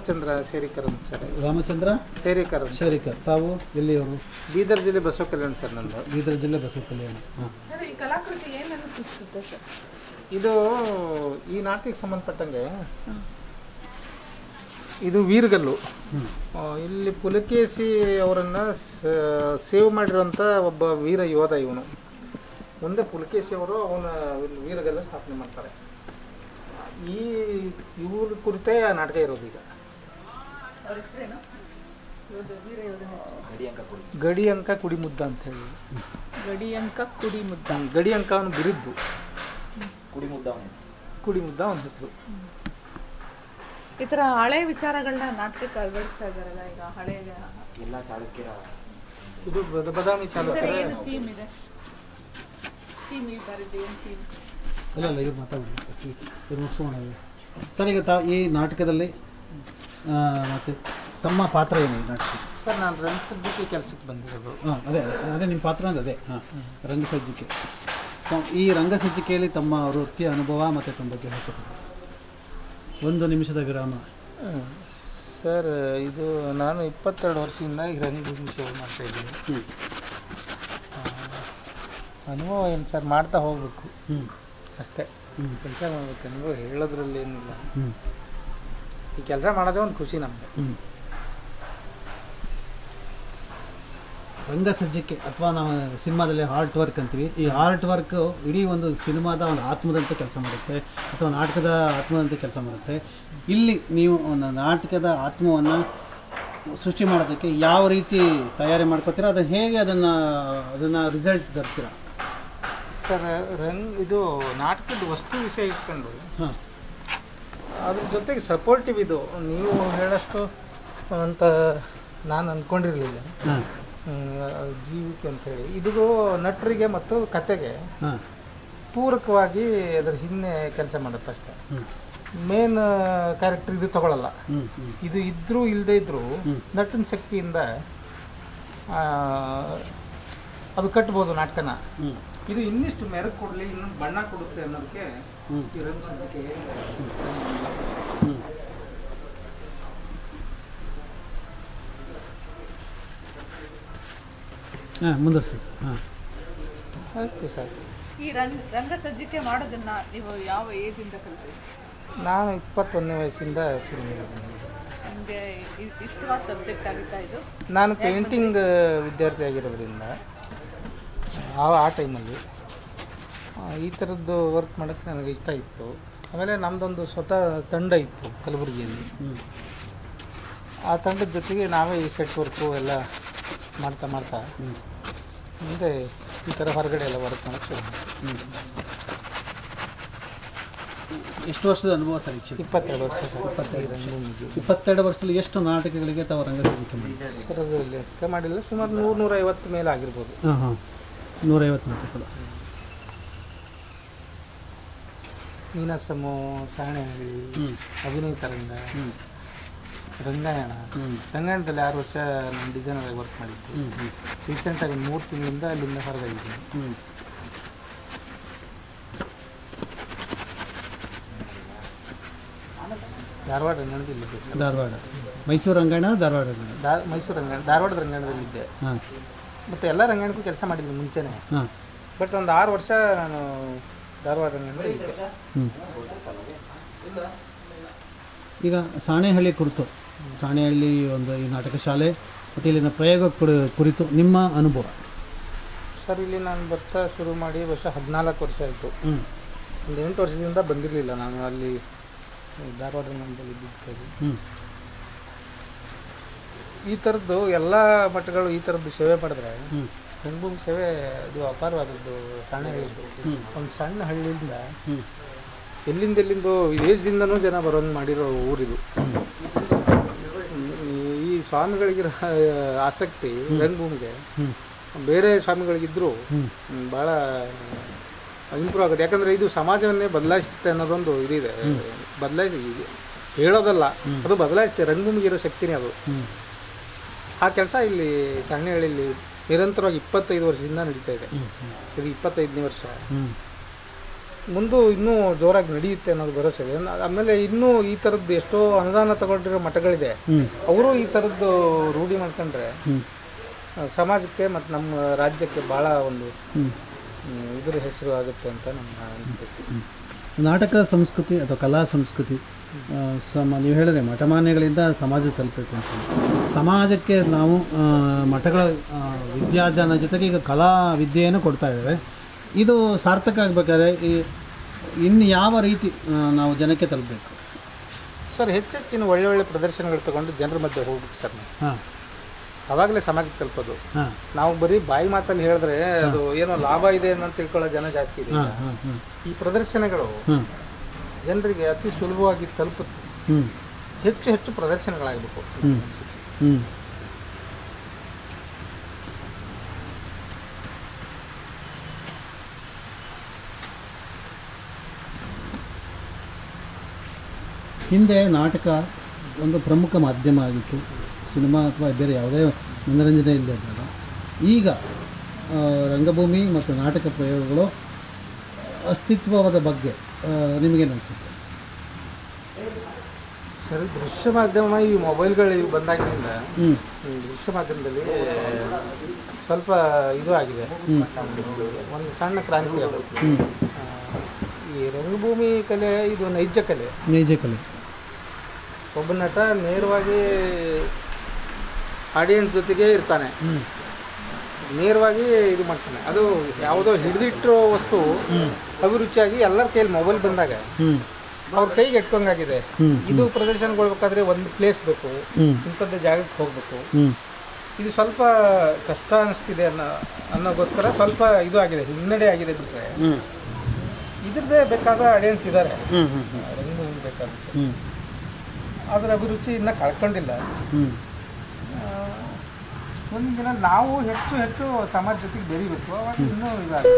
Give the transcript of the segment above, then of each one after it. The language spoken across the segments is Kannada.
ರಾಮಚಂದ್ರ ಸೇರಿಕರ್ ಅಂತ ಸರ್ ರಾಮಚಂದ್ರ ಸೇರಿಕರ್ ಅಂತ. ಶೇರಿಕರ್ ತಾವು ಎಲ್ಲಿಯವರು ಬೀದರ್ ಜಿಲ್ಲೆ ಬಸವ ಕಲ್ಯಾಣ ಸರ್ ನಂದು ಬೀದರ್ ಜಿಲ್ಲೆ ಬಸವ ಕಲ್ಯಾಣ ಹಾಂ ಸರ್ ಈ ಕಲಾಕೃತಿ ಏನನ್ನು ಸೂಚಿಸುತ್ತೆ ಸರ್ ಇದು ಈ ನಾಟಕಕ್ಕೆ ಸಂಬಂಧಪಟ್ಟಂಗೆ ಇದು ವೀರಗಲ್ಲು ಆ, ಇಲ್ಲಿ ಪುಲಕೇಶಿ ಅವರನ್ನ ಸ- ಸೇವ್ ಮಾಡಿರುವಂಥ ಒಬ್ಬ ವೀರ ಯೋಧ ಇವನು ಮುಂದೆ ಪುಲಕೇಶಿ ಅವರು ಅವನ ಒಂದು ವೀರಗಲ್ಲ ಸ್ಥಾಪನೆ ಮಾಡ್ತಾರೆ ಈ ಇವ್ರ ಕುರಿತೇ ಆ ನಾಟಕ ಇರೋದು ಈಗ ಅವ್ರ ಹೆಸರೇನು ಇವ್ರದ್ದು ವೀರ ಯೋಧನ ಹೆಸರು ಗಡಿ ಅಂಕ ಕುಡಿ ಮುದ್ದ ಅಂತ ಹೇಳಿ ಗಡಿಯಂಕ ಕುಡಿ ಮುದ್ದ ಗಡಿ ಅಂಕ ಅವನು ಬಿರಿದ್ದು ಕುಡಿ ಮುದ್ದ ಅವನ ಹೆಸರು ಕುಡಿ ಮುದ್ದ ಅವನ ಹೆಸರು ಈ ತರ ಹಳೆ ವಿಚಾರಗಳನ್ನ ನಾಟಕಕ್ಕೆ ಅಳವಡಿಸ್ತಾ ಇದಾರಲ್ಲ ಈಗ ಹಳೆ ಎಲ್ಲ ಚಾಲುಕ್ಯರ ಇದು ಬದ- ಬದಾಮಿ ಸರ್ ಚಾಲುಕ್ಯರ ಏನು ಥೀಮ್ ಇದೆ ಥೀಮ್ ಈ ಬಾರಿದ್ದು ಏನು ಥೀಮ್ ಇಲ್ಲ ಇಲ್ಲ ಇವ್ರು ಮಾತಾಡಿ ಅಷ್ಟು ಇವ್ರು ಮುಗಿಸೋಣ ಸರ್ ಈಗ ತಾ ಈ ನಾಟಕದಲ್ಲಿ ಆ, ಮತ್ತೆ ತಮ್ಮ ಪಾತ್ರ ಏನು ಈ ನಾಟಕ ಸರ್ ನಾನು ರಂಗಸಜ್ಜಿಕೆ ಕೆಲಸಕ್ಕೆ ಬಂದಿರೋದು ಹಾಂ ಅದೇ ಅದೇ ಅದೇ ನಿಮ್ಮ ಪಾತ್ರ ಅಂದ್ರೆ ಅದೇ ಹಾಂ ರಂಗಸಜ್ಜಿಕೆ ತ- ಈ ರಂಗಸಜ್ಜಿಕೆಯಲ್ಲಿ ತಮ್ಮ ವೃತ್ತಿಯ ಅನುಭವ ಮತ್ತು ತಮ್ಮ ಬಗ್ಗೆ ಹೆಚ್ಚು ಒಂದು ನಿಮಿಷದ ವಿರಾಮ ಹ್ಮ್. ಸರ್ ಇದು ನಾನು ಇಪ್ಪತ್ತೆರಡು ವರ್ಷದಿಂದ ಈ ರಂಗಭೂಮಿ ಸೇವೆ ಮಾಡ್ತಾ ಇದ್ದೀನಿ ಹ್ಞೂ ಆ, ಅನುಭವ ಏನು ಸರ್ ಮಾಡ್ತಾ ಹೋಗ್ಬೇಕು ಹ್ಞೂ ಅಷ್ಟೇ ಹ್ಞೂ ಕೆಲಸ ಮಾಡ್ಬೇಕು ಅನುಭವ ಹೇಳೋದ್ರಲ್ಲಿ ಏನಿಲ್ಲ ಹ್ಞೂ ಈ ಕೆಲಸ ಮಾಡೋದೇ ಒಂದು ಖುಷಿ ನಮಗೆ ಹ್ಞೂ ರಂಗಸಜ್ಜಿಕೆ ಅಥವಾ ನಾವು ಸಿನಿಮಾದಲ್ಲಿ ಆರ್ಟ್ ವರ್ಕ್ ಅಂತೀವಿ ಈ ಆರ್ಟ್ ವರ್ಕ್ ಇಡೀ ಒಂದು ಸಿನಿಮಾದ ಒಂದು ಆತ್ಮದಂತೆ ಕೆಲಸ ಮಾಡುತ್ತೆ ಅಥವಾ ನಾಟಕದ ಆತ್ಮದಂತೆ ಕೆಲಸ ಮಾಡುತ್ತೆ ಇಲ್ಲಿ ನೀವು ಒಂದು ನಾಟಕದ ಆತ್ಮವನ್ನು ಸೃಷ್ಟಿ ಮಾಡೋದಕ್ಕೆ ಯಾವ ರೀತಿ ತಯಾರಿ ಮಾಡ್ಕೋತೀರಾ ಅದನ್ನು ಹೇಗೆ ಅದನ್ನು ಅದನ್ನು ರಿಸಲ್ಟ್ ತರ್ತೀರಾ ಸರ್ ರಂಗ್ ಇದು ನಾಟಕದ ವಸ್ತು ವಿಷಯ ಇಟ್ಕೊಂಡು ಹಾಂ ಅದ್ರ ಜೊತೆಗೆ ಸಪೋರ್ಟಿವ್ ಇದು ನೀವು ಹೇಳಷ್ಟು ಅಂತ ನಾನು ಅಂದ್ಕೊಂಡಿರಲಿಲ್ಲ ಹಾಂ ಜೀವಿಕೆ ಅಂತೇಳಿ ಇದು ನಟರಿಗೆ ಮತ್ತು ಕತೆಗೆ ಹಾಂ ಪೂರಕವಾಗಿ ಅದರ ಹಿಂದೆ ಕೆಲಸ ಮಾಡುತ್ತೆ ಅಷ್ಟೇ ಹ್ಞೂ ಮೇನ್ ಕ್ಯಾರೆಕ್ಟರ್ ಇದು ತಗೊಳ್ಳಲ್ಲ ಹ್ಞೂ ಹ್ಞೂ ಇದು ಇದ್ರೂ ಇಲ್ಲದೆ ಇದ್ರೂ ನಟನ ಶಕ್ತಿಯಿಂದ ಆ, ಅದು ಕಟ್ಬೋದು ನಾಟಕನ ಹ್ಞೂ ಇದು ಇನ್ನಿಷ್ಟು ಮೆರಗು ಕೊಡಲಿ ಇನ್ನೊಂದು ಬಣ್ಣ ಕೊಡುತ್ತೆ ಅನ್ನೋದಕ್ಕೆ ಹ್ಮ್. ಈ ರಂಗ ಸಜ್ಜಿಕೆ ಹ್ಞೂ ಹಾಂ ಮುಂದುವರ್ಸಿ ಹಾಂ ಆಯ್ತು ಸರ್ ಈ ರಂಗ ರಂಗ ಸಜ್ಜಿಕೆ ಮಾಡೋದನ್ನ ನೀವು ಯಾವ ಏಜ್ ಇಂದ ಕಲ್ತ್ರಿ ನಾನು ಇಪ್ಪತ್ತೊಂದನೇ ವಯಸ್ಸಿಂದ ಶುರು ಮಾಡಿದ್ದೀನಿ ನಿಮಗೆ ಇಷ್ಟವಾದ ಸಬ್ಜೆಕ್ಟ್ ಆಗಿತ್ತಾ ಇದು ನಾನು ಪೇಂಟಿಂಗ್ ವಿದ್ಯಾರ್ಥಿ ಆಗಿರೋದ್ರಿಂದ ಆ ಆ ಟೈಮಲ್ಲಿ ಆ, ಈ ಥರದ್ದು ವರ್ಕ್ ಮಾಡೋಕ್ಕೆ ನನಗೆ ಇಷ್ಟ ಇತ್ತು ಆಮೇಲೆ ನಮ್ಮದೊಂದು ಸ್ವತಃ ತಂಡ ಇತ್ತು ಕಲಬುರಗಿಯಲ್ಲಿ ಹ್ಞೂ ಆ ತಂಡದ ಜೊತೆಗೆ ನಾವೇ ಈ ಸೆಟ್ ವರ್ಕು ಎಲ್ಲ ಮಾಡ್ತಾ ಮಾಡ್ತಾ ಮುಂದೆ ಈ ಥರ ಹೊರಗಡೆ ಎಲ್ಲ ವರ್ಕ್ ಮಾಡೋಕ್ಕೆ ಶುರು ಮಾಡಿದೆ. ಎಷ್ಟು ವರ್ಷದ ಅನುಭವ ಸರ್ ಆ್ಯಕ್ಚುಲಿ ಇಪ್ಪತ್ತೆರಡು ವರ್ಷ ಸರ್ ಇಪ್ಪತ್ತೈದು ರಂಗಭೂಮಿಗೆ ಇಪ್ಪತ್ತೆರಡು ವರ್ಷದಲ್ಲಿ ಎಷ್ಟು ನಾಟಕಗಳಿಗೆ ತಾವು ರಂಗಸಜ್ಜಿಕೆ ಮಾಡಿ ಸರ್ ಅದು ಲೆಕ್ಕ ಮಾಡಿಲ್ಲ ಸುಮಾರು ನೂರು ನೂರೈವತ್ತು ಮೇಲೆ ಆಗಿರ್ಬೋದು ಹಾಂ ಹಾಂ ನೂರೈವತ್ತು ನಾಟಕಗಳು ನೀನಾಸಮು ಸಾಣೆಹಳ್ಳಿ ಹ್ಞೂ ಅಭಿನಯ ತರಂಗ ರಂಗಾಯಣ ಹ್ಞೂ ರಂಗಾಯಣದಲ್ಲಿ ಆರು ವರ್ಷ ನಾನು ಡಿಸೈನರ್ ಆಗಿ ವರ್ಕ್ ಮಾಡಿದ್ದು ಹ್ಞೂ ಹ್ಞೂ ರೀಸೆಂಟಾಗಿ ಮೂರು ತಿಂಗಳಿಂದ ಅಲ್ಲಿಂದ ಹೊರಗಾಗಿದ್ದೀನಿ ಹ್ಞೂ ಧಾರವಾಡ ರಂಗಾಯಣದಲ್ಲಿದ್ದೆ ಧಾರವಾಡ ಮೈಸೂರು ರಂಗಾಯಣ ಧಾರವಾಡ ರಂಗಾಯಣ ದಾ ಮೈಸೂರು ರಂಗಾಯಣ ಧಾರವಾಡ ರಂಗಾಯಣದಲ್ಲಿದ್ದೆ ಹಾಂ ಮತ್ತು ಎಲ್ಲ ರಂಗಾಯಣಕ್ಕೂ ಕೆಲಸ ಮಾಡಿದ್ದೀನಿ ಮುಂಚೆನೇ ಹಾಂ ಬಟ್ ಒಂದು ಆರು ವರ್ಷ ನಾನು ಧಾರವಾಡ ರಂಗಾಯಣದಲ್ಲಿ ಇದ್ದೆ ಹ್ಞೂ ಈಗ ಸಾಣೆಹಳ್ಳಿ ಕುರಿತು ಸಾಣೆಹಳ್ಳಿ ಒಂದು ಈ ನಾಟಕ ಶಾಲೆ ಮತ್ತು ಇಲ್ಲಿನ ಪ್ರಯೋಗ ಕುರಿ- ಕುರಿತು ನಿಮ್ಮ ಅನುಭವ ಸರ್ ಇಲ್ಲಿ ನಾನು ಬರ್ತಾ ಶುರು ಮಾಡಿ ವರ್ಷ ಹದಿನಾಲ್ಕು ವರ್ಷ ಆಯಿತು ಹ್ಞೂ ಒಂದು ಎಂಟು ವರ್ಷದಿಂದ ಬಂದಿರಲಿಲ್ಲ ನಾನು ಅಲ್ಲಿ ಧಾರವಾಡ ರಂಗಾಯಣದಲ್ಲಿ ಇದ್ದಿದ್ದು ಹ್ಞೂ ಈ ಥರದ್ದು ಎಲ್ಲ ಮಠಗಳು ಈ ಥರದ್ದು ಸೇವೆ ಮಾಡಿದ್ರೆ ಹ್ಞೂ ರಂಗಭೂಮಿ ಸೇವೆ ಅದು ಅಪಾರವಾದದ್ದು ಸಣ್ಣ ಹಳ್ಳಿದ್ದು ಒಂದು ಸಣ್ಣ ಹಳ್ಳಿಯಿಂದ ಹ್ಞೂ ಎಲ್ಲಿಂದ ಎಲ್ಲಿಂದೋ ವಿದೇಶದಿಂದನೂ ಜನ ಬರೋಂಗೆ ಮಾಡಿರೋ ಊರಿದು ಈ ಸ್ವಾಮಿಗಳಿಗಿರೋ ಆಸಕ್ತಿ ರಂಗಭೂಮಿಗೆ ಹ್ಞೂ ಬೇರೆ ಸ್ವಾಮಿಗಳಿಗಿದ್ರು ಹ್ಞೂ ಭಾಳ ಇಂಪ್ರೂವ್ ಆಗುತ್ತೆ ಯಾಕಂದರೆ ಇದು ಸಮಾಜವನ್ನೇ ಬದಲಾಯಿಸುತ್ತೆ ಅನ್ನೋದೊಂದು ಇದಿದೆ ಬದಲಾಯಿಸಿ ಹೇಳೋದಲ್ಲ ಅದು ಬದಲಾಯಿಸುತ್ತೆ ರಂಗಭೂಮಿಗಿರೋ ಶಕ್ತಿನೇ ಅದು ಹ್ಞೂ ಆ ಕೆಲಸ ಇಲ್ಲಿ ಸಣ್ಣಹಳ್ಳಿಲಿ ನಿರಂತರವಾಗಿ ಇಪ್ಪತ್ತೈದು ವರ್ಷದಿಂದ ನಡೀತಾ ಇದೆ ಹ್ಞೂ ಇದು ಇಪ್ಪತ್ತೈದನೇ ವರ್ಷ ಹ್ಞೂ ಮುಂದೂ ಇನ್ನೂ ಜೋರಾಗಿ ನಡೆಯುತ್ತೆ ಅನ್ನೋದು ಭರವಸೆ ಇದೆ ನ- ಆಮೇಲೆ ಇನ್ನೂ ಈ ಥರದ್ದು ಎಷ್ಟೋ ಅನುದಾನ ತಗೊಂಡಿರೋ ಮಠಗಳಿದೆ ಹ್ಞೂ ಅವರು ಈ ಥರದ್ದು ರೂಢಿ ಮಾಡ್ಕೊಂಡ್ರೆ ಹ್ಞೂ ಆ, ಸಮಾಜಕ್ಕೆ ಮತ್ತು ನಮ್ಮ ರಾಜ್ಯಕ್ಕೆ ಭಾಳ ಒಂದು ಹ್ಞೂ ಹ್ಮ್, ಇದ್ರ ಹೆಸರು ಆಗುತ್ತೆ ಅಂತ ನಮ್ಮ ಅನಿಸಿಕೆ ನಾಟಕ ಸಂಸ್ಕೃತಿ ಅಥವಾ ಕಲಾ ಸಂಸ್ಕೃತಿ ಆ, ಸಮ ನೀವು ಹೇಳಿದ್ರೆ ಮಠಮಾನ್ಯಗಳಿಂದ ಸಮಾಜ ತಲುಪಬೇಕು ಅಂತ ಸಮಾಜಕ್ಕೆ ನಾವು ಆ, ಮಠಗಳ ಆ, ವಿದ್ಯಾದಾನ ಜೊತೆಗೆ ಈಗ ಕಲಾ ವಿದ್ಯೆಯನ್ನು ಕೊಡ್ತಾ ಇದ್ದೇವೆ ಇದು ಸಾರ್ಥಕ ಆಗಬೇಕಾದ್ರೆ ಈ ಇನ್ನು ಯಾವ ರೀತಿ ಆ, ನಾವು ಜನಕ್ಕೆ ತಲುಪಬೇಕು ಸರ್ ಹೆಚ್ಚೆಚ್ಚಿನ ಒಳ್ಳೆ ಒಳ್ಳೆ ಪ್ರದರ್ಶನಗಳು ತಗೊಂಡು ಜನರ ಮಧ್ಯೆ ಹೋಗ್ಬೇಕು ಸರ್ ನಾವು ಹಾಂ ಅವಾಗಲೇ ಸಮಾಜಕ್ಕೆ ತಲುಪೋದು ಹಾಂ ನಾವು ಬರೀ ಬಾಯಿ ಮಾತಲ್ಲಿ ಹೇಳಿದ್ರೆ ಅದು ಏನೋ ಲಾಭ ಇದೆ ಅಂತ ತಿಳ್ಕೊಳ್ಳೋ ಜನ ಜಾಸ್ತಿ ಇದೆ ಹಾಂ ಹಾಂ ಹಾಂ ಈ ಪ್ರದರ್ಶನಗಳು ಹಾಂ ಜನರಿಗೆ ಅತಿ ಸುಲಭವಾಗಿ ತಲುಪುತ್ತೆ ಹ್ಞೂ ಹೆಚ್ಚು ಹೆಚ್ಚು ಪ್ರದರ್ಶನಗಳಾಗಬೇಕು ಹ್ಞೂ ಹ್ಞೂ ಹಿಂದೆ ನಾಟಕ ಒಂದು ಪ್ರಮುಖ ಮಾಧ್ಯಮ ಆಗಿತ್ತು ಸಿನಿಮಾ ಅಥವಾ ಬೇರೆ ಯಾವುದೇ ಮನೋರಂಜನೆ ಇಲ್ಲದೆ ಇದ್ದಾಗ ಈಗ ಆ, ರಂಗಭೂಮಿ ಮತ್ತು ನಾಟಕ ಪ್ರಯೋಗಗಳು ಅಸ್ತಿತ್ವದ ಬಗ್ಗೆ ಆ, ನಿಮಗೇನು ಅನಿಸುತ್ತೆ ಸರಿ ದೃಶ್ಯ ಮಾಧ್ಯಮ ಈ ಮೊಬೈಲ್ಗಳು ಇವು ಬಂದಾಗಿನಿಂದ ಹ್ಞೂ ಈ ದೃಶ್ಯ ಮಾಧ್ಯಮದಲ್ಲಿ ಸ್ವಲ್ಪ ಇದು ಆಗಿದೆ ಒಂದು ಸಣ್ಣ ಕ್ರಾಂತಿ ಅದು ಹ್ಞೂ ಆ, ಈ ರಂಗಭೂಮಿ ಕಲೆ ಇದು ನೈಜ ಕಲೆ ನೈಜ ಕಲೆ ಒಬ್ಬ ನಟ ನೇರವಾಗಿ ಆಡಿಯನ್ಸ್ ಜೊತೆಗೆ ಇರ್ತಾನೆ ಹ್ಞೂ ನೇರವಾಗಿ ಇದು ಮಾಡ್ತಾನೆ ಅದು ಯಾವುದೋ ಹಿಡಿದಿಟ್ಟಿರೋ ವಸ್ತು ಅಭಿರುಚಿಯಾಗಿ ಎಲ್ಲರ ಕೈಯಲ್ಲಿ ಮೊಬೈಲ್ ಬಂದಾಗ ಹ್ಞೂ ಅವ್ರ ಕೈಗೆ ಎಟ್ಕೊಂಗಾಗಿದೆ ಹ್ಮ್, ಇದು ಪ್ರದರ್ಶನಗೊಳ್ಬೇಕಾದ್ರೆ ಒಂದು ಪ್ಲೇಸ್ ಬೇಕು ಹ್ಞೂ ಇಂಥದ್ದು ಜಾಗಕ್ಕೆ ಹೋಗಬೇಕು ಹ್ಞೂ ಇದು ಸ್ವಲ್ಪ ಕಷ್ಟ ಅನಿಸ್ತಿದೆ ಅನ್ನೋ ಅನ್ನೋಗೋಸ್ಕರ ಸ್ವಲ್ಪ ಇದು ಆಗಿದೆ ಹಿನ್ನಡೆ ಆಗಿದೆ ಬಿಟ್ಟರೆ ಹ್ಞೂ ಇದ್ರದ್ದೇ ಬೇಕಾದ ಆಡಿಯನ್ಸ್ ಇದ್ದಾರೆ ಹ್ಞೂ ಹ್ಞೂ ಹ್ಞೂ ರಂಗಭೂಮಿ ಬೇಕಾದ ಹ್ಞೂ ಅದರ ಅಭಿರುಚಿ ಇನ್ನೂ ಕಳ್ಕೊಂಡಿಲ್ಲ ಹ್ಞೂ ಮುಂದಿನ ದಿನ ನಾವು ಹೆಚ್ಚು ಹೆಚ್ಚು ಸಮಾಜ ಜೊತೆಗೆ ಬೆರಿಬೇಕು ಅವಾಗ ಇನ್ನೂ ಇದಾಗುತ್ತೆ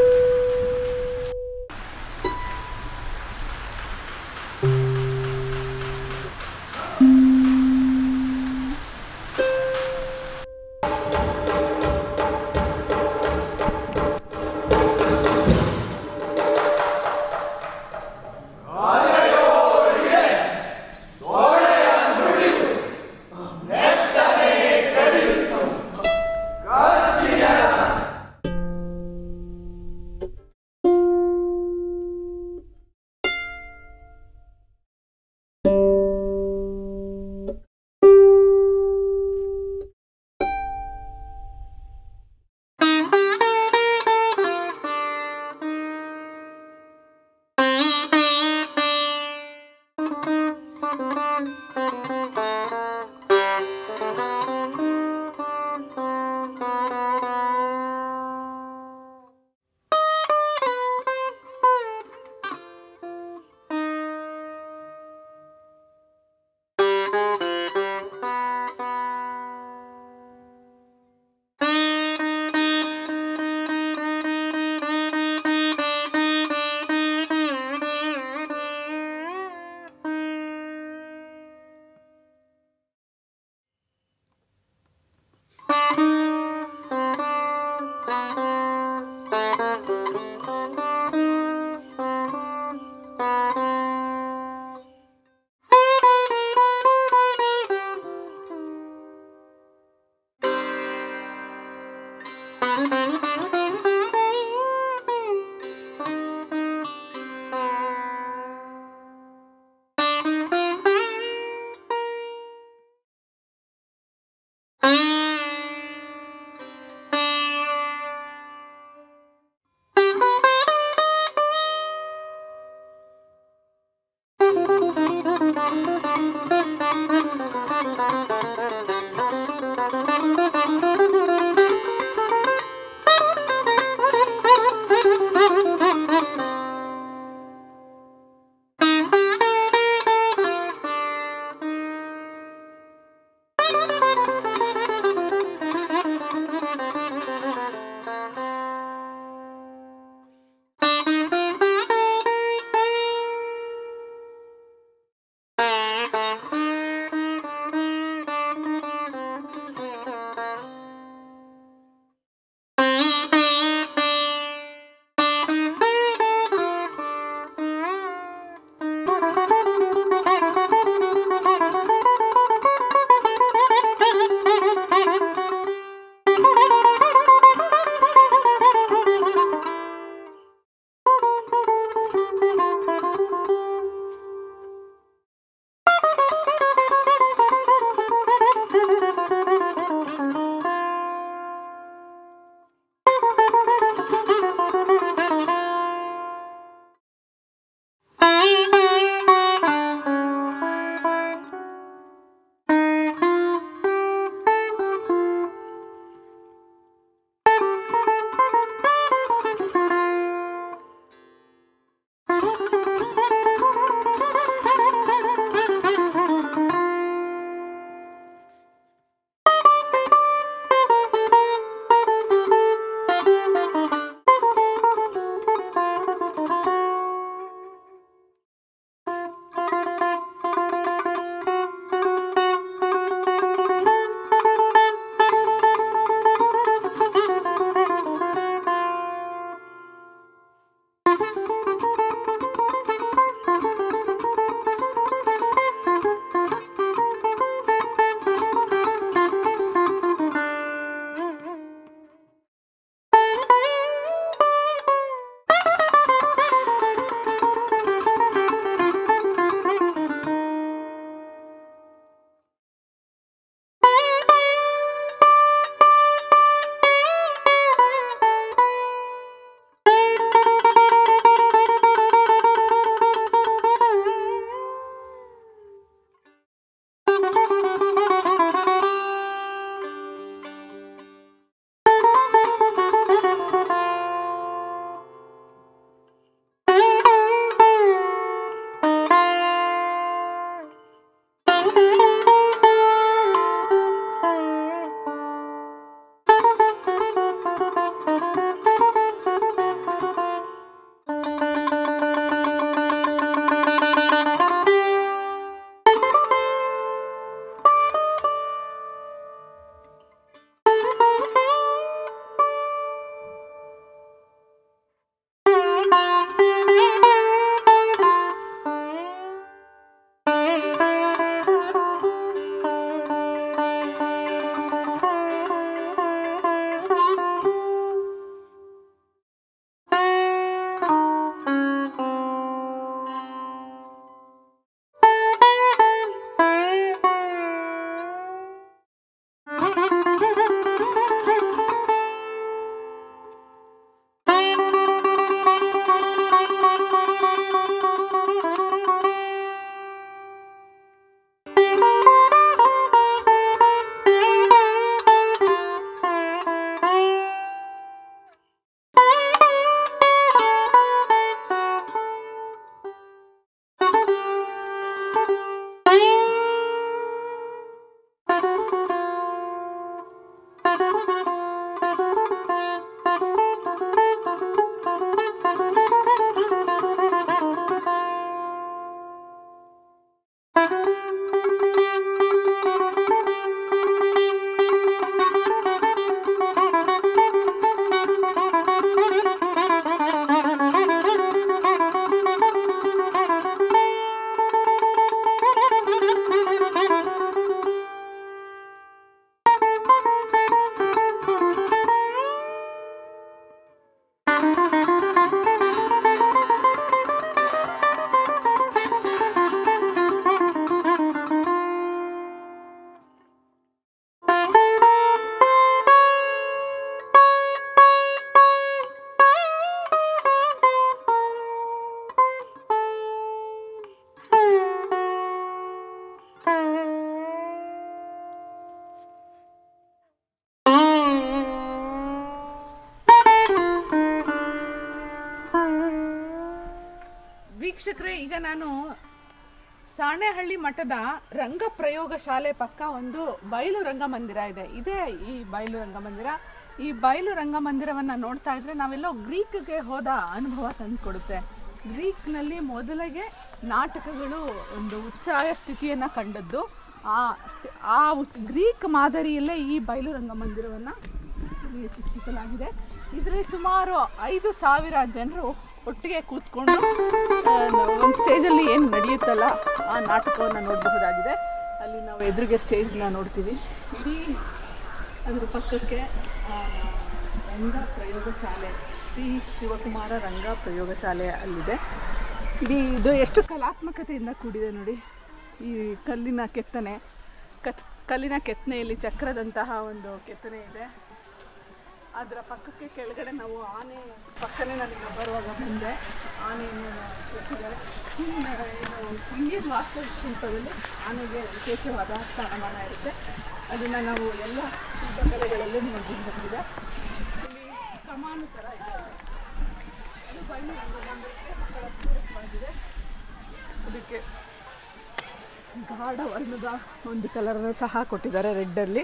ವೀಕ್ಷಕರೇ ಈಗ ನಾನು ಸಾಣೆಹಳ್ಳಿ ಮಠದ ರಂಗ ಪ್ರಯೋಗ ಶಾಲೆ ಪಕ್ಕ ಒಂದು ಬಯಲು ರಂಗಮಂದಿರ ಇದೆ ಇದೇ ಈ ಬಯಲು ರಂಗಮಂದಿರ ಈ ಬಯಲು ರಂಗಮಂದಿರವನ್ನ ನೋಡ್ತಾ ಇದ್ರೆ ನಾವೆಲ್ಲೋ ಗ್ರೀಕ್ಗೆ ಹೋದ ಅನುಭವ ತಂದುಕೊಡುತ್ತೆ ಗ್ರೀಕ್ನಲ್ಲಿ ಮೊದಲಿಗೆ ನಾಟಕಗಳು ಒಂದು ಉಚ್ಚಾಯ ಸ್ಥಿತಿಯನ್ನ ಕಂಡದ್ದು ಆ ಸ್ಥಿ- ಆ ಉಚ್- ಗ್ರೀಕ್ ಮಾದರಿಯಲ್ಲೇ ಈ ಬಯಲು ರಂಗಮಂದಿರವನ್ನ ಇಲ್ಲಿ ಸೃಷ್ಟಿಸಲಾಗಿದೆ ಇದರಲ್ಲಿ ಸುಮಾರು ಐದು ಸಾವಿರ ಜನರು ಒಟ್ಟಿಗೆ ಕೂತ್ಕೊಂಡು ಒಂದು ಸ್ಟೇಜಲ್ಲಿ ಏನು ನಡೆಯುತ್ತಲ್ಲ ಆ ನಾಟಕವನ್ನು ನೋಡಬಹುದಾಗಿದೆ ಅಲ್ಲಿ ನಾವು ಎದುರಿಗೆ ಸ್ಟೇಜ್ನ ನೋಡ್ತೀವಿ ಇಡೀ ಅದ್ರ ಪಕ್ಕಕ್ಕೆ ಆ, ರಂಗ ಪ್ರಯೋಗಶಾಲೆ ಶ್ರೀ ಶಿವಕುಮಾರ ರಂಗ ಪ್ರಯೋಗಶಾಲೆ ಅಲ್ಲಿದೆ ಇಡೀ ಇದು ಎಷ್ಟು ಕಲಾತ್ಮಕತೆಯಿಂದ ಕೂಡಿದೆ ನೋಡಿ ಈ ಕಲ್ಲಿನ ಕೆತ್ತನೆ ಕತ್ ಕಲ್ಲಿನ ಕೆತ್ತನೆಯಲ್ಲಿ ಚಕ್ರದಂತಹ ಒಂದು ಕೆತ್ತನೆ ಇದೆ ಅದರ ಪಕ್ಕಕ್ಕೆ ಕೆಳಗಡೆ ನಾವು ಆನೆ ಪಕ್ಕನೇ ನನಗೆ ಬರುವಾಗ ಮುಂದೆ ಆನೆಯನ್ನು ಕೆತ್ತಿದ್ದಾರೆ ಇನ್ನು ಇದು ಇಂಡಿಯನ್ ವಾಸ್ತುಶಿಲ್ಪದಲ್ಲಿ ಆನೆಗೆ ವಿಶೇಷವಾದ ಸ್ಥಾನಮಾನ ಇರುತ್ತೆ ಅದನ್ನು ನಾವು ಎಲ್ಲ ಶಿಲ್ಪಕಲೆಗಳಲ್ಲೂ ನೋಡಬಹುದಾಗಿದೆ ಇಲ್ಲಿ ಕಮಾನು ಥರ ಇದೆ ಅದು ಬಯಲು ರಂಗಮಂದಿರಕ್ಕೆ ಬಹಳ ಪೂರಕವಾಗಿದೆ ಅದಕ್ಕೆ ಗಾಢ ವರ್ಣದ ಒಂದು ಕಲರನ್ನು ಸಹ ಕೊಟ್ಟಿದ್ದಾರೆ ರೆಡ್ಡಲ್ಲಿ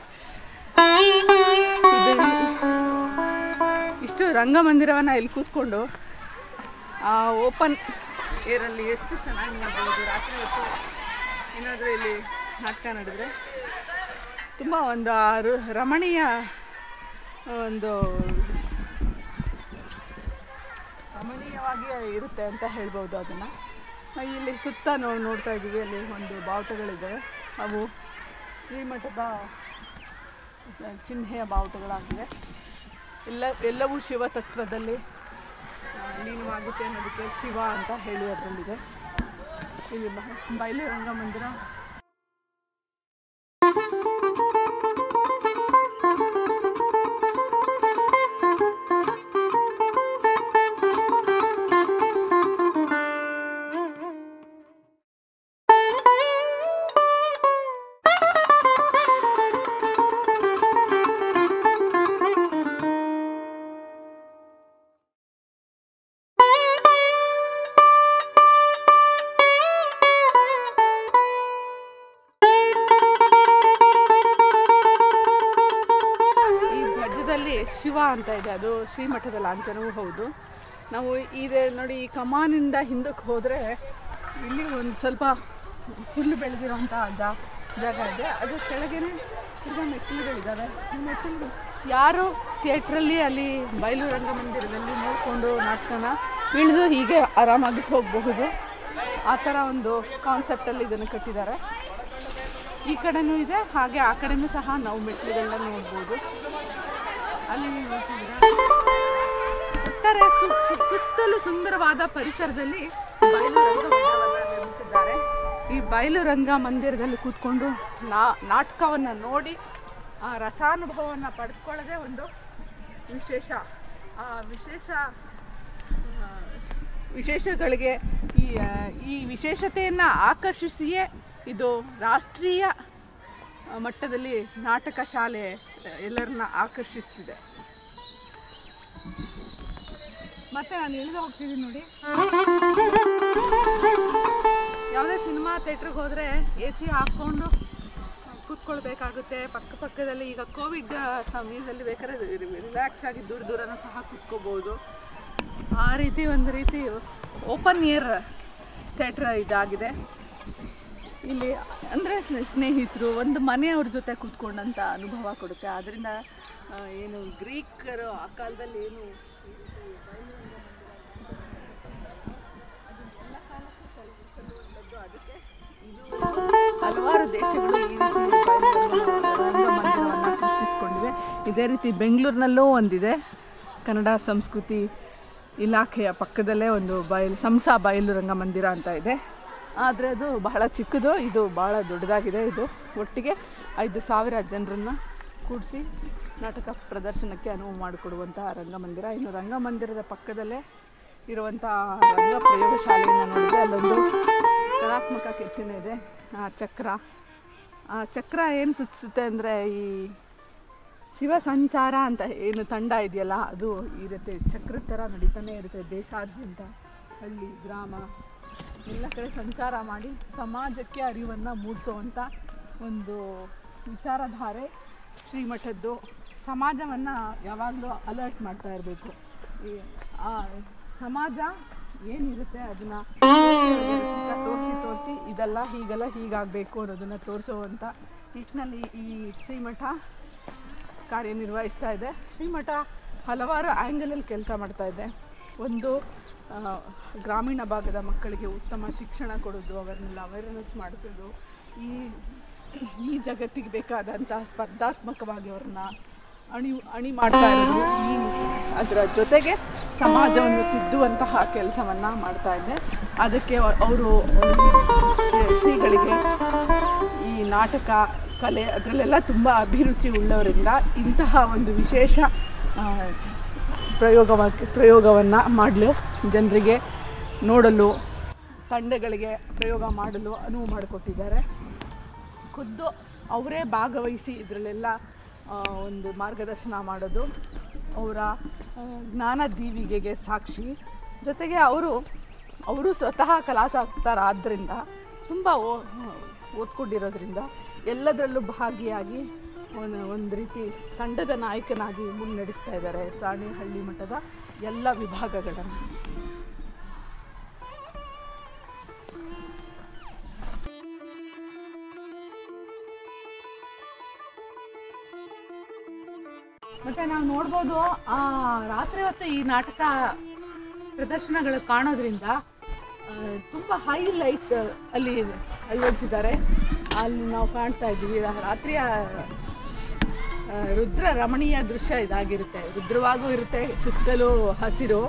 ಇದು ಇಷ್ಟು ರಂಗಮಂದಿರವನ್ನು ಇಲ್ಲಿ ಕೂತ್ಕೊಂಡು ಆ ಓಪನ್ ಏರಲ್ಲಿ ಎಷ್ಟು ಚೆನ್ನಾಗಿ ನೋಡ್ಬೋದು ರಾತ್ರಿ ಹೊತ್ತು ಏನಾದರೂ ಇಲ್ಲಿ ನಾಟಕ ನಡೆದ್ರೆ ತುಂಬ ಒಂದು ಆ ರು- ರಮಣೀಯ ಒಂದು ರಮಣೀಯವಾಗಿ ಇರುತ್ತೆ ಅಂತ ಹೇಳ್ಬೋದು ಅದನ್ನು ಇಲ್ಲಿ ಸುತ್ತ ನಾವು ನೋಡ್ತಾ ಇದ್ದೀವಿ ಅಲ್ಲಿ ಒಂದು ಬಾವುಟಗಳಿದೆ ಅವು ಶ್ರೀಮಠದ ಚಿಹ್ನೆಯ ಬಾವುಟಗಳಾಗಿವೆ ಎಲ್ಲ ಎಲ್ಲವೂ ಶಿವ ತತ್ವದಲ್ಲಿ ಆ, ಲೀನವಾಗುತ್ತೆ ಅನ್ನೋದಕ್ಕೆ ಶಿವ ಅಂತ ಹೇಳಿ ಅದರಲ್ಲಿದೆ ಇಲ್ಲಿ ಬ- ಬಯಲು ರಂಗಮಂದಿರ ಈ ಧ್ವಜದಲ್ಲಿ ಶಿವ ಅಂತ ಇದೆ ಅದು ಶ್ರೀಮಠದ ಲಾಂಛನವೂ ಹೌದು ನಾವು ಇದೆ ನೋಡಿ ಈ ಕಮಾನಿಂದ ಹಿಂದಕ್ಕೆ ಹೋದರೆ ಇಲ್ಲಿ ಒಂದು ಸ್ವಲ್ಪ ಹುಲ್ಲು ಬೆಳೆದಿರೋಂಥ ಜಾ ಜಾಗ ಇದೆ ಅದು ಕೆಳಗೇನೆ ತಿರ್ಗಾ ಮೆಟ್ಟಿಲುಗಳಿದ್ದಾವೆ ಈ ಮೆಟ್ಟಿಲು ಯಾರು ಥಿಯೇಟ್ರಲ್ಲಿ ಅಲ್ಲಿ ಬಯಲು ರಂಗಮಂದಿರದಲ್ಲಿ ನೋಡಿಕೊಂಡು ನಾಟಕನ ಇಳಿದು ಹೀಗೆ ಆರಾಮಾಗಿ ಹೋಗಬಹುದು ಆ ಥರ ಒಂದು ಕಾನ್ಸೆಪ್ಟಲ್ಲಿ ಇದನ್ನು ಕಟ್ಟಿದ್ದಾರೆ ಈ ಕಡೆನೂ ಇದೆ ಹಾಗೆ ಆ ಕಡೆನೂ ಸಹ ನಾವು ಮೆಟ್ಟಿಲುಗಳನ್ನ ನೋಡ್ಬೋದು ಅಲ್ಲಿ ನೀವು ನೋಡ್ತಿದ್ದೀರಾ? ಒಟ್ಟಾರೆ ಸು- ಸು- ಸುತ್ತಲೂ ಸುಂದರವಾದ ಪರಿಸರದಲ್ಲಿ ಬಯಲು ರಂಗಮಂದಿರವನ್ನು ನಿರ್ಮಿಸಿದ್ದಾರೆ ಈ ಬಯಲು ರಂಗ ಮಂದಿರದಲ್ಲಿ ಕೂತ್ಕೊಂಡು ನಾ ನಾಟಕವನ್ನು ನೋಡಿ ಆ ರಸಾನುಭವವನ್ನು ಪಡೆದುಕೊಳ್ಳೋದೇ ಒಂದು ವಿಶೇಷ ಆ ವಿಶೇಷ ಆ, ವಿಶೇಷಗಳಿಗೆ ಈ ಆ, ಈ ವಿಶೇಷತೆಯನ್ನು ಆಕರ್ಷಿಸಿಯೇ ಇದು ರಾಷ್ಟ್ರೀಯ ಆ, ಮಟ್ಟದಲ್ಲಿ ನಾಟಕ ಶಾಲೆ ಆ, ಎಲ್ಲರನ್ನ ಆಕರ್ಷಿಸ್ತಿದೆ ಮತ್ತೆ ನಾನು ಇಳಿದು ಹೋಗ್ತಿದ್ದೀನಿ ನೋಡಿ ಯಾವುದೇ ಸಿನಿಮಾ ಥಿಯೇಟ್ರಿಗೆ ಹೋದರೆ ಎ ಸಿ ಹಾಕ್ಕೊಂಡು ಕೂತ್ಕೊಳ್ಬೇಕಾಗುತ್ತೆ ಪಕ್ಕ ಪಕ್ಕದಲ್ಲಿ ಈಗ ಕೋವಿಡ್ ಸಮಯದಲ್ಲಿ ಬೇಕಾದ್ರೆ ರಿಲ್ಯಾಕ್ಸ್ ಆಗಿ ದೂರ ದೂರನೂ ಸಹ ಕೂತ್ಕೋಬೋದು ಆ ರೀತಿ ಒಂದು ರೀತಿ ಓಪನ್ ಏರ್ ಥಿಯೇಟ್ರ್ ಇದಾಗಿದೆ ಇಲ್ಲಿ ಅಂದರೆ ಸ್ನೇಹಿತರು ಒಂದು ಮನೆಯವ್ರ ಜೊತೆ ಕೂತ್ಕೊಂಡಂಥ ಅನುಭವ ಕೊಡುತ್ತೆ ಆದ್ದರಿಂದ ಆ, ಏನು ಗ್ರೀಕರು ಆ ಕಾಲದಲ್ಲಿ ಏನು ಈ ರೀತಿ ಬಯಲು ರಂಗಮಂದಿರ ಅದಕ್ಕೆ ಇದು ಹಲವಾರು ದೇಶಗಳು ಈ ರೀತಿ ಬಯಲು ರಂಗಮಂದಿರವನ್ನು ಸೃಷ್ಟಿಸಿಕೊಂಡಿವೆ ಇದೇ ರೀತಿ ಬೆಂಗಳೂರಿನಲ್ಲೂ ಒಂದಿದೆ ಕನ್ನಡ ಸಂಸ್ಕೃತಿ ಇಲಾಖೆಯ ಪಕ್ಕದಲ್ಲೇ ಒಂದು ಬಯಲು ಸಂಸಾ ಬಯಲು ರಂಗಮಂದಿರ ಅಂತ ಇದೆ ಆದರೆ ಅದು ಬಹಳ ಚಿಕ್ಕದು ಇದು ಬಹಳ ದೊಡ್ಡದಾಗಿದೆ ಇದು ಒಟ್ಟಿಗೆ ಐದು ಸಾವಿರ ಜನರನ್ನು ಕೂಡಿಸಿ ನಾಟಕ ಪ್ರದರ್ಶನಕ್ಕೆ ಅನುವು ಮಾಡಿಕೊಡುವಂತಹ ರಂಗಮಂದಿರ ಇನ್ನು ರಂಗಮಂದಿರದ ಪಕ್ಕದಲ್ಲೇ ಇರುವಂಥ ರಂಗ ಪ್ರಯೋಗಶಾಲೆಯನ್ನು ನೋಡಿದ್ರೆ ಅಲ್ಲೊಂದು ಕಲಾತ್ಮಕ ಕೆತ್ತನೆ ಇದೆ ಆ ಚಕ್ರ ಆ ಚಕ್ರ ಏನು ಸೂಚಿಸುತ್ತೆ ಅಂದರೆ ಈ ಶಿವ ಸಂಚಾರ ಅಂತ ಏನು ತಂಡ ಇದೆಯಲ್ಲ ಅದು ಇರುತ್ತೆ ಚಕ್ರದ ಥರ ನಡೀತಾನೆ ಇರುತ್ತೆ ದೇಶಾದ್ಯಂತ ಹಳ್ಳಿ ಗ್ರಾಮ ಎಲ್ಲ ಕಡೆ ಸಂಚಾರ ಮಾಡಿ ಸಮಾಜಕ್ಕೆ ಅರಿವನ್ನು ಮೂಡಿಸುವಂಥ ಒಂದು ವಿಚಾರಧಾರೆ ಶ್ರೀಮಠದ್ದು ಸಮಾಜವನ್ನು ಯಾವಾಗಲೂ ಅಲರ್ಟ್ ಮಾಡ್ತಾ ಇರಬೇಕು ಈ ಆ ಸಮಾಜ ಏನಿರುತ್ತೆ ಅದನ್ನು ತೋರಿಸಿ ತೋರಿಸಿ ಇದೆಲ್ಲ ಹೀಗೆಲ್ಲ ಹೀಗಾಗಬೇಕು ಅನ್ನೋದನ್ನು ತೋರಿಸುವಂಥ ನಿಟ್ಟಿನಲ್ಲಿ ಈ ಶ್ರೀಮಠ ಕಾರ್ಯನಿರ್ವಹಿಸ್ತಾ ಇದೆ ಶ್ರೀಮಠ ಹಲವಾರು ಆ್ಯಂಗಲಲ್ಲಿ ಕೆಲಸ ಮಾಡ್ತಾ ಇದೆ ಒಂದು ಆ, ಗ್ರಾಮೀಣ ಭಾಗದ ಮಕ್ಕಳಿಗೆ ಉತ್ತಮ ಶಿಕ್ಷಣ ಕೊಡೋದು ಅವರನ್ನೆಲ್ಲ ಅವೇರ್ನೆಸ್ ಮಾಡಿಸೋದು ಈ ಈ ಜಗತ್ತಿಗೆ ಬೇಕಾದಂಥ ಸ್ಪರ್ಧಾತ್ಮಕವಾಗಿ ಅವ್ರನ್ನ ಅಣಿ ಅಣಿ ಮಾಡ್ತಾ ಇರೋದು ಈ ಅದರ ಜೊತೆಗೆ ಸಮಾಜವನ್ನು ತಿದ್ದುವಂತಹ ಕೆಲಸವನ್ನು ಮಾಡ್ತಾ ಇದೆ ಅದಕ್ಕೆ ಅವರು ಶ್ರೀಗಳಿಗೆ ಈ ನಾಟಕ ಕಲೆ ಅದರಲ್ಲೆಲ್ಲ ತುಂಬ ಅಭಿರುಚಿ ಉಳ್ಳವರಿಂದ ಇಂತಹ ಒಂದು ವಿಶೇಷ ಆ, ಪ್ರಯೋಗವಾಗಿ ಪ್ರಯೋಗವನ್ನು ಮಾಡಲು ಜನರಿಗೆ ನೋಡಲು ತಂಡಗಳಿಗೆ ಪ್ರಯೋಗ ಮಾಡಲು ಅನುವು ಮಾಡಿಕೊಟ್ಟಿದ್ದಾರೆ ಖುದ್ದು ಅವರೇ ಭಾಗವಹಿಸಿ ಇದರಲ್ಲೆಲ್ಲ ಆ, ಒಂದು ಮಾರ್ಗದರ್ಶನ ಮಾಡೋದು ಅವರ ಆ, ಜ್ಞಾನ ದೀವಿಗೆಗೆ ಸಾಕ್ಷಿ ಜೊತೆಗೆ ಅವರು ಅವರು ಸ್ವತಃ ಕಲಾಸಕ್ತರಾದ್ದರಿಂದ ತುಂಬ ಓ ಓದ್ಕೊಂಡಿರೋದ್ರಿಂದ ಎಲ್ಲದರಲ್ಲೂ ಭಾಗಿಯಾಗಿ ಒಂದು ಒಂದು ರೀತಿ ತಂಡದ ನಾಯಕನಾಗಿ ಮುನ್ನಡೆಸ್ತಾ ಇದ್ದಾರೆ ಸಾಣೇಹಳ್ಳಿ ಮಠದ ಎಲ್ಲ ವಿಭಾಗಗಳನ್ನು ಮತ್ತೆ ನಾವು ನೋಡ್ಬೋದು ಆ ರಾತ್ರಿ ಹೊತ್ತು ಈ ನಾಟಕ ಪ್ರದರ್ಶನಗಳು ಕಾಣೋದ್ರಿಂದ ಆ, ತುಂಬಾ ಹೈ ಲೈಟ್ ಅಲ್ಲಿ ಅಳವಡಿಸಿದ್ದಾರೆ ಅಲ್ಲಿ ನಾವು ಕಾಣ್ತಾ ಇದ್ದೀವಿ ರಾ- ರಾತ್ರಿಯ ಆ, ರುದ್ರ ರಮಣೀಯ ದೃಶ್ಯ ಇದಾಗಿರುತ್ತೆ ರುದ್ರವಾಗೂ ಇರುತ್ತೆ ಸುತ್ತಲೂ ಹಸಿರು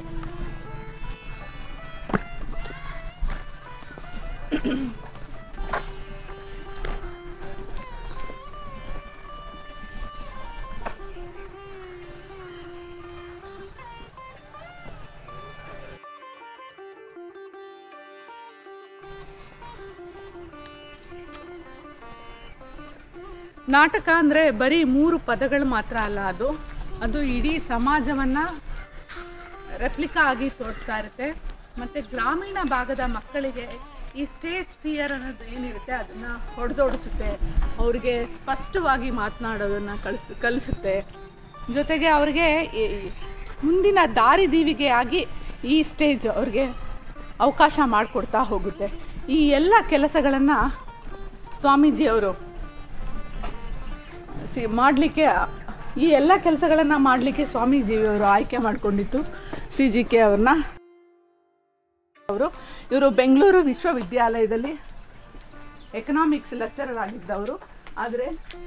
ನಾಟಕ ಅಂದರೆ ಬರೀ ಮೂರು ಪದಗಳು ಮಾತ್ರ ಅಲ್ಲ ಅದು ಅದು ಇಡೀ ಸಮಾಜವನ್ನು ರೆಪ್ಲಿಕಾ ಆಗಿ ತೋರಿಸ್ತಾ ಇರುತ್ತೆ ಮತ್ತು ಗ್ರಾಮೀಣ ಭಾಗದ ಮಕ್ಕಳಿಗೆ ಈ ಸ್ಟೇಜ್ ಫಿಯರ್ ಅನ್ನೋದು ಏನಿರುತ್ತೆ ಅದನ್ನು ಹೊಡೆದೋಡಿಸುತ್ತೆ ಅವರಿಗೆ ಸ್ಪಷ್ಟವಾಗಿ ಮಾತನಾಡೋದನ್ನು ಕಲಿಸ್ ಕಲಿಸುತ್ತೆ ಜೊತೆಗೆ ಅವ್ರಿಗೆ ಈ ಮುಂದಿನ ದಾರಿದೀವಿಗೆಯಾಗಿ ಈ ಸ್ಟೇಜ್ ಅವ್ರಿಗೆ ಅವಕಾಶ ಮಾಡಿಕೊಡ್ತಾ ಹೋಗುತ್ತೆ ಈ ಎಲ್ಲ ಕೆಲಸಗಳನ್ನು ಸ್ವಾಮೀಜಿಯವರು ಸಿ ಮಾಡಲಿಕ್ಕೆ ಈ ಎಲ್ಲ ಕೆಲಸಗಳನ್ನು ಮಾಡಲಿಕ್ಕೆ ಸ್ವಾಮೀಜಿಯವರು ಆಯ್ಕೆ ಮಾಡಿಕೊಂಡಿತ್ತು ಸಿ ಜಿ ಕೆ ಅವ್ರನ್ನ ಅವರು ಇವರು ಬೆಂಗಳೂರು ವಿಶ್ವವಿದ್ಯಾಲಯದಲ್ಲಿ ಎಕನಾಮಿಕ್ಸ್ ಲೆಕ್ಚರರ್ ಆಗಿದ್ದವರು ಆದರೆ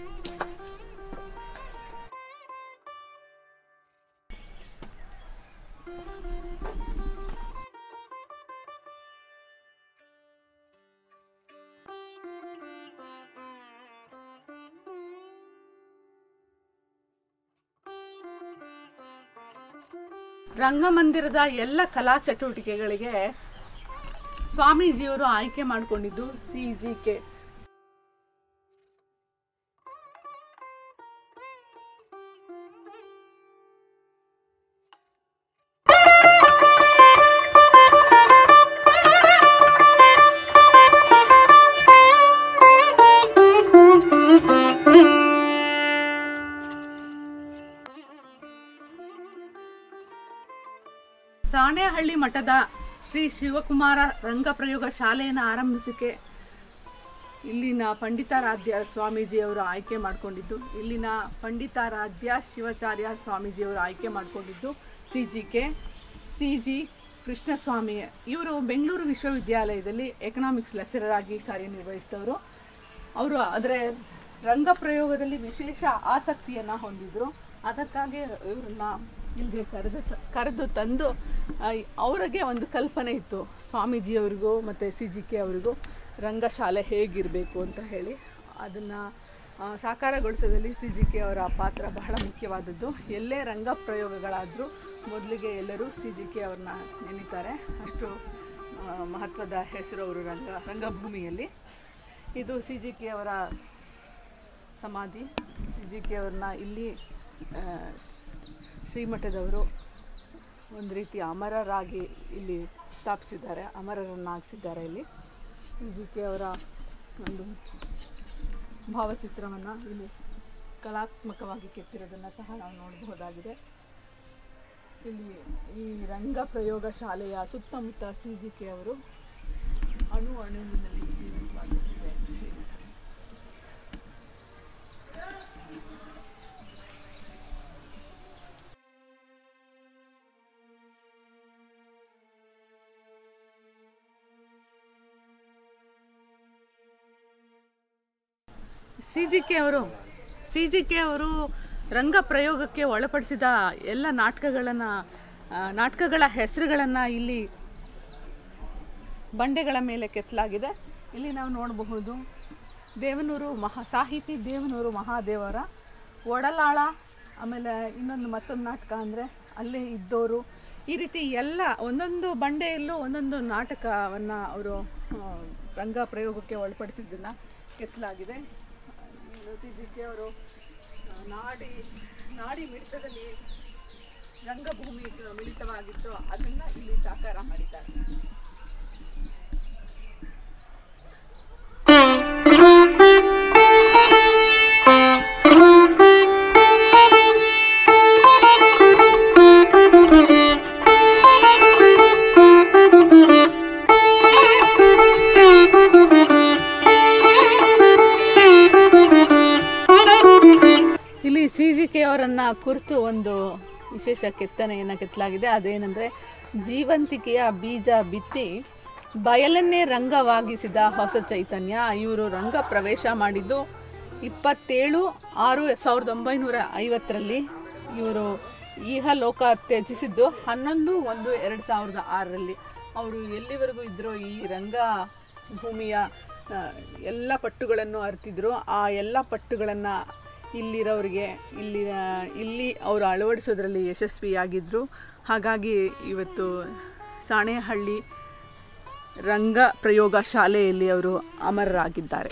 ರಂಗಮಂದಿರದ ಎಲ್ಲ ಕಲಾ ಚಟುವಟಿಕೆಗಳಿಗೆ ಸ್ವಾಮೀಜಿಯವರು ಆಯ್ಕೆ ಮಾಡಿಕೊಂಡಿದ್ದು ಸಿ ಜಿ ಕೆ ಸಾಣೆಹಳ್ಳಿ ಮಠದ ಶ್ರೀ ಶಿವಕುಮಾರ ರಂಗಪ್ರಯೋಗ ಶಾಲೆಯನ್ನು ಆರಂಭಿಸಕ್ಕೆ ಇಲ್ಲಿನ ಪಂಡಿತಾರಾಧ್ಯ ಸ್ವಾಮೀಜಿಯವರು ಆಯ್ಕೆ ಮಾಡಿಕೊಂಡಿದ್ದು ಇಲ್ಲಿನ ಪಂಡಿತಾರಾಧ್ಯ ಶಿವಾಚಾರ್ಯ ಸ್ವಾಮೀಜಿಯವರು ಆಯ್ಕೆ ಮಾಡಿಕೊಂಡಿದ್ದು C G K C G Krishnaswamy ಇವರು ಬೆಂಗಳೂರು ವಿಶ್ವವಿದ್ಯಾಲಯದಲ್ಲಿ ಎಕನಾಮಿಕ್ಸ್ ಲೆಕ್ಚರರ್ ಆಗಿ ಕಾರ್ಯನಿರ್ವಹಿಸಿದವರು ಅವರು ಆದರೆ ರಂಗಪ್ರಯೋಗದಲ್ಲಿ ವಿಶೇಷ ಆಸಕ್ತಿಯನ್ನು ಹೊಂದಿದ್ರು ಅದಕ್ಕಾಗಿ ಇವ್ರನ್ನ ಇಲ್ಲಿಗೆ ಕರೆದು ಕರೆದು ತಂದು ಆ, ಅವರಿಗೆ ಒಂದು ಕಲ್ಪನೆ ಇತ್ತು ಸ್ವಾಮೀಜಿಯವರಿಗೂ ಮತ್ತು ಸಿ ಜಿ ಕೆ ಅವರಿಗೂ ರಂಗಶಾಲೆ ಹೇಗಿರಬೇಕು ಅಂತ ಹೇಳಿ ಅದನ್ನು ಸಾಕಾರಗೊಳಿಸೋದಲ್ಲಿ ಸಿ ಜಿ ಕೆ ಅವರ ಪಾತ್ರ ಬಹಳ ಮುಖ್ಯವಾದದ್ದು ಎಲ್ಲೇ ರಂಗ ಪ್ರಯೋಗಗಳಾದರೂ ಮೊದಲಿಗೆ ಎಲ್ಲರೂ ಸಿ ಜಿ ಕೆ ಅವ್ರನ್ನ ನೆನೀತಾರೆ ಅಷ್ಟು ಆ, ಮಹತ್ವದ ಹೆಸರು ಅವರು ರಂಗ ರಂಗಭೂಮಿಯಲ್ಲಿ ಇದು ಸಿ ಜಿ ಕೆ ಅವರ ಸಮಾಧಿ ಸಿ ಜಿ ಕೆ ಅವ್ರನ್ನ ಇಲ್ಲಿ ಆ, ಶ್ರೀಮಠದವರು ಒಂದು ರೀತಿ ಅಮರರಾಗಿ ಇಲ್ಲಿ ಸ್ಥಾಪಿಸಿದ್ದಾರೆ ಅಮರರನ್ನಾಗಿಸಿದ್ದಾರೆ ಇಲ್ಲಿ ಜಿ ಕೆ ಅವರ ಒಂದು ಭಾವಚಿತ್ರವನ್ನು ಇಲ್ಲಿ ಕಲಾತ್ಮಕವಾಗಿ ಕೆತ್ತಿರೋದನ್ನು ಸಹ ನಾವು ನೋಡಬಹುದಾಗಿದೆ ಇಲ್ಲಿ ಈ ರಂಗ ಪ್ರಯೋಗ ಶಾಲೆಯ ಸುತ್ತಮುತ್ತ ಸಿ ಜಿ ಕೆ ಅವರು ಅಣು ಅಣುವಿನಲ್ಲಿ ಜೀವಂತವಾಗಿಸಿದೆ ಶ್ರೀಮಠ ಸಿ ಜಿ ಕೆ ಅವರು ಸಿ ಜಿ ಕೆ ಅವರು ರಂಗ ಪ್ರಯೋಗಕ್ಕೆ ಒಳಪಡಿಸಿದ ಎಲ್ಲ ನಾಟಕಗಳನ್ನು ನಾಟಕಗಳ ಹೆಸರುಗಳನ್ನು ಇಲ್ಲಿ ಬಂಡೆಗಳ ಮೇಲೆ ಕೆತ್ತಲಾಗಿದೆ ಇಲ್ಲಿ ನಾವು ನೋಡಬಹುದು ದೇವನೂರು ಮಹಾ ಸಾಹಿತಿ ದೇವನೂರು ಮಹಾದೇವರ ಒಡಲಾಳ ಆಮೇಲೆ ಇನ್ನೊಂದು ಮತ್ತೊಂದು ನಾಟಕ ಅಂದರೆ ಅಲ್ಲೇ ಇದ್ದೋರು ಈ ರೀತಿ ಎಲ್ಲ ಒಂದೊಂದು ಬಂಡೆಯಲ್ಲೂ ಒಂದೊಂದು ನಾಟಕವನ್ನು ಅವರು ರಂಗ ಪ್ರಯೋಗಕ್ಕೆ ಒಳಪಡಿಸಿದ್ದನ್ನು ಕೆತ್ತಲಾಗಿದೆ ಸಿ ಜಿ ಕೆ ಅವರು ಆ, ನಾಡಿ ನಾಡಿ ಮಿಡಿತದಲ್ಲಿ ರಂಗಭೂಮಿ ಮಿಳಿತವಾಗಿತ್ತು ಅದನ್ನು ಇಲ್ಲಿ ಸಾಕಾರ ಮಾಡಿದ್ದಾರೆ ಇಲ್ಲಿ ಸಿ ಜಿ ಕೆ ಅವರನ್ನ ಕುರಿತು ಒಂದು ವಿಶೇಷ ಕೆತ್ತನೆಯನ್ನು ಕೆತ್ತಲಾಗಿದೆ ಅದೇನೆಂದರೆ ಜೀವಂತಿಕೆಯ ಬೀಜ ಬಿತ್ತಿ ಬಯಲನ್ನೇ ರಂಗವಾಗಿಸಿದ ಹೊಸ ಚೈತನ್ಯ ಇವರು ರಂಗ ಪ್ರವೇಶ ಮಾಡಿದ್ದು ಇಪ್ಪತ್ತೇಳು ಆರು ಸಾವಿರದ ಒಂಬೈನೂರ ಐವತ್ತರಲ್ಲಿ ಇವರು ಈಹ ಲೋಕ ತ್ಯಜಿಸಿದ್ದು ಹನ್ನೊಂದು ಒಂದು ಎರಡು ಸಾವಿರದ ಆರರಲ್ಲಿ ಅವರು ಎಲ್ಲಿವರೆಗೂ ಇದ್ರೋ ಈ ರಂಗ ಭೂಮಿಯ ಆ, ಎಲ್ಲ ಪಟ್ಟುಗಳನ್ನು ಅರ್ತಿದ್ರು ಆ ಎಲ್ಲ ಪಟ್ಟುಗಳನ್ನು ಇಲ್ಲಿರೋರಿಗೆ ಇಲ್ಲಿ ಇಲ್ಲಿ ಅವರು ಅಳವಡಿಸೋದ್ರಲ್ಲಿ ಯಶಸ್ವಿಯಾಗಿದ್ದರು ಹಾಗಾಗಿ ಇವತ್ತು ಸಾಣೆಹಳ್ಳಿ ರಂಗ ಪ್ರಯೋಗ ಶಾಲೆಯಲ್ಲಿ ಅವರು ಅಮರರಾಗಿದ್ದಾರೆ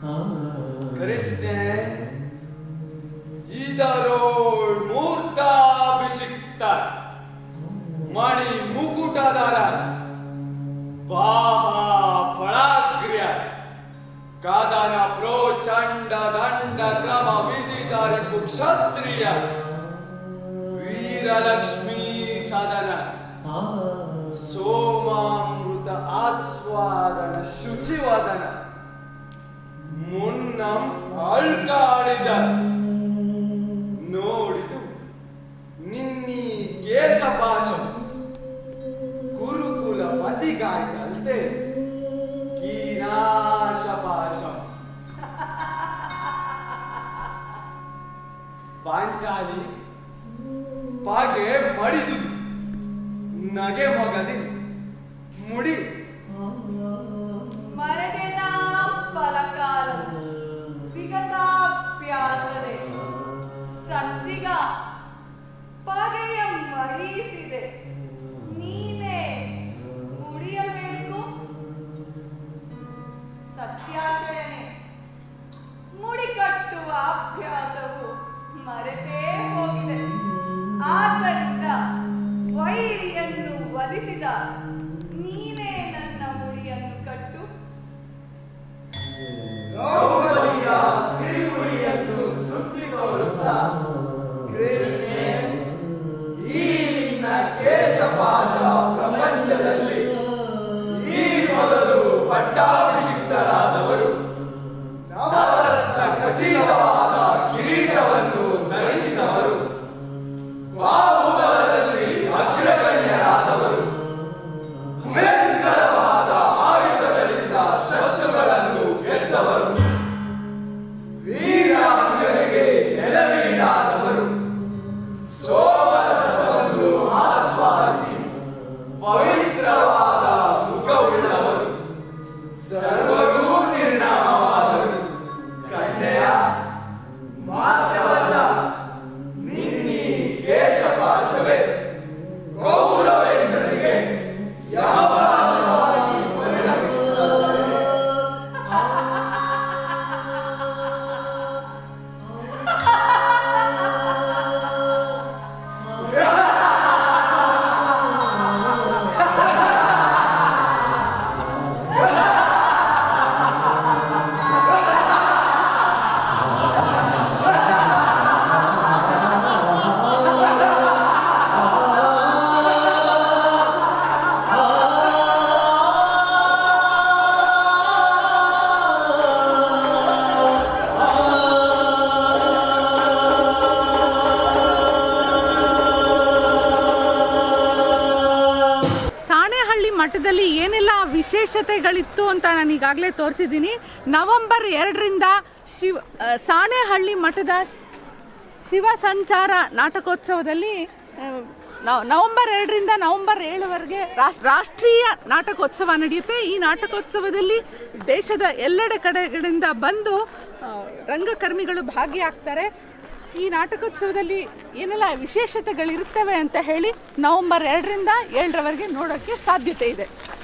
ಕೃಷ್ಣೆ ಇದರೋಳ್ ಮೂರ್ತಾಭಿಷಿಕ್ತ ಮಣಿ ಮುಕುಟದರ ಬಾಹ ಫಳಾಗ್ರ್ಯ ಕದನ ಪ್ರೋಚಂಡ ದಂಡ ಕ್ರಮ ವಿಜಿತರಿಪು ಕ್ಷತ್ರಿಯ ವೀರಲಕ್ಷ್ಮೀ ಸದನ ಸೋಮಾಮೃತ ಆಸ್ವಾದನ ಶುಚಿವದನ ಮುನ್ನಂ ಅಳ್ಕಾಡಿದ ನೋಡಿದು ನಿನ್ನೀ ಕೇಶಪಾಶಂ ಕುರುಕುಲ ಪತಿಗಾಯ್ತಂತೆ ಕೀನಾಶಪಾಶಂ ಪಾಂಚಾಲಿ ಪಾಗೆ ಮಡಿದು ನಗೆ ಮೊಗದಿ ಮುಡಿ ಮರೆದೆನಾ ಫಲಕಾಲಂ ವಿಗತಾಭ್ಯಾಸದೆ ಸತ್ತಿಗ ಪಗೆಯ ಮರೀಸಿದೆ ನೀನೇ ಮುಡಿಯಬೇಕು ಸತ್ಯಾಶ್ರಯನೇ ಮುಡಿ ಕಟ್ಟುವ ಅಭ್ಯಾಸವು ಮರೆತೇ ಹೋಗಿದೆ ಆದ್ದರಿಂದ ವೈರಿಯನ್ನು ವಧಿಸಿದ ನೀನೇ ನನ್ನ ಮುಡಿಯನ್ನು ಕಟ್ಟು ದ್ರೌಪದಿಯ ಸಿರಿಮುಡಿಯನ್ನು ಸುತ್ತಿ ತೋರುತ್ತಾ ಕೃಷ್ಣೆ ಈ ನಿನ್ನ ಕೇಶಪಾಶ ಪ್ರಪಂಚದಲ್ಲಿ ಈ ಮೊದಲು ಪಟ್ಟಾಭಿಷಿಕ್ತರಾದವರು ನವರತ್ನ ಖಚಿತವಾದ ಕಿರೀಟವನ್ನು ಧರಿಸಿದವರು ಬಾಹುಬಲದಲ್ಲಿ ಅಗ್ರಗಣ್ಯರಾದವರು ಭಯಂಕರವಾದ ಆಯುಧಗಳಿಂದ ಶತ್ರುಗಳನ್ನು ಗೆದ್ದವರು ವೀರಾಂಗನೆಗೆ ನೆಲವೀಡಾದವರು ಸೋಮರಸವನ್ನು ಆಸ್ವಾದಿಸಿ ಪವಿತ್ರವಾದ ಮುಖವುಳ್ಳವರು ಸರ್ವರೂ ನಿರ್ಣಾಮವಾದರು ಕಣ್ಣೆಯ ಮಾತ್ರವಲ್ಲ ನಿನ್ನೀ ಕೇಶಪಾಶವೇ ಗೌರವೇಂದ್ರನಿಗೆ ಯಮಪಾಶವಾಗಿ ಪರಿಣಮಿಸುತ್ತದೆ ಸಾಣೆಹಳ್ಳಿ ಮಠದಲ್ಲಿ ಏನೆಲ್ಲ ವಿಶೇಷತೆಗಳಿತ್ತು ಅಂತ ನಾನು ಈಗಾಗಲೇ ತೋರಿಸಿದ್ದೀನಿ ನವೆಂಬರ್ ಎರಡರಿಂದ ಶಿವ ಆ, ಸಾಣೆಹಳ್ಳಿ ಮಠದ ಶಿವ ಸಂಚಾರ ನಾಟಕೋತ್ಸವದಲ್ಲಿ ಆ, ನವ- ನವೆಂಬರ್ ಎರಡರಿಂದ ನವೆಂಬರ್ ಏಳವರೆಗೆ ರಾಷ್ಟ್ರ ರಾಷ್ಟ್ರೀಯ ನಾಟಕೋತ್ಸವ ನಡೆಯುತ್ತೆ ಈ ನಾಟಕೋತ್ಸವದಲ್ಲಿ ದೇಶದ ಎಲ್ಲೆಡೆ ಕಡೆಗಳಿಂದ ಬಂದು ಆ, ರಂಗಕರ್ಮಿಗಳು ಭಾಗಿಯಾಗ್ತಾರೆ ಈ ನಾಟಕೋತ್ಸವದಲ್ಲಿ ಏನೆಲ್ಲ ವಿಶೇಷತೆಗಳಿರುತ್ತವೆ ಅಂತ ಹೇಳಿ ನವೆಂಬರ್ ಎರಡರಿಂದ ಏಳರವರೆಗೆ ನೋಡೋಕ್ಕೆ ಸಾಧ್ಯತೆ ಇದೆ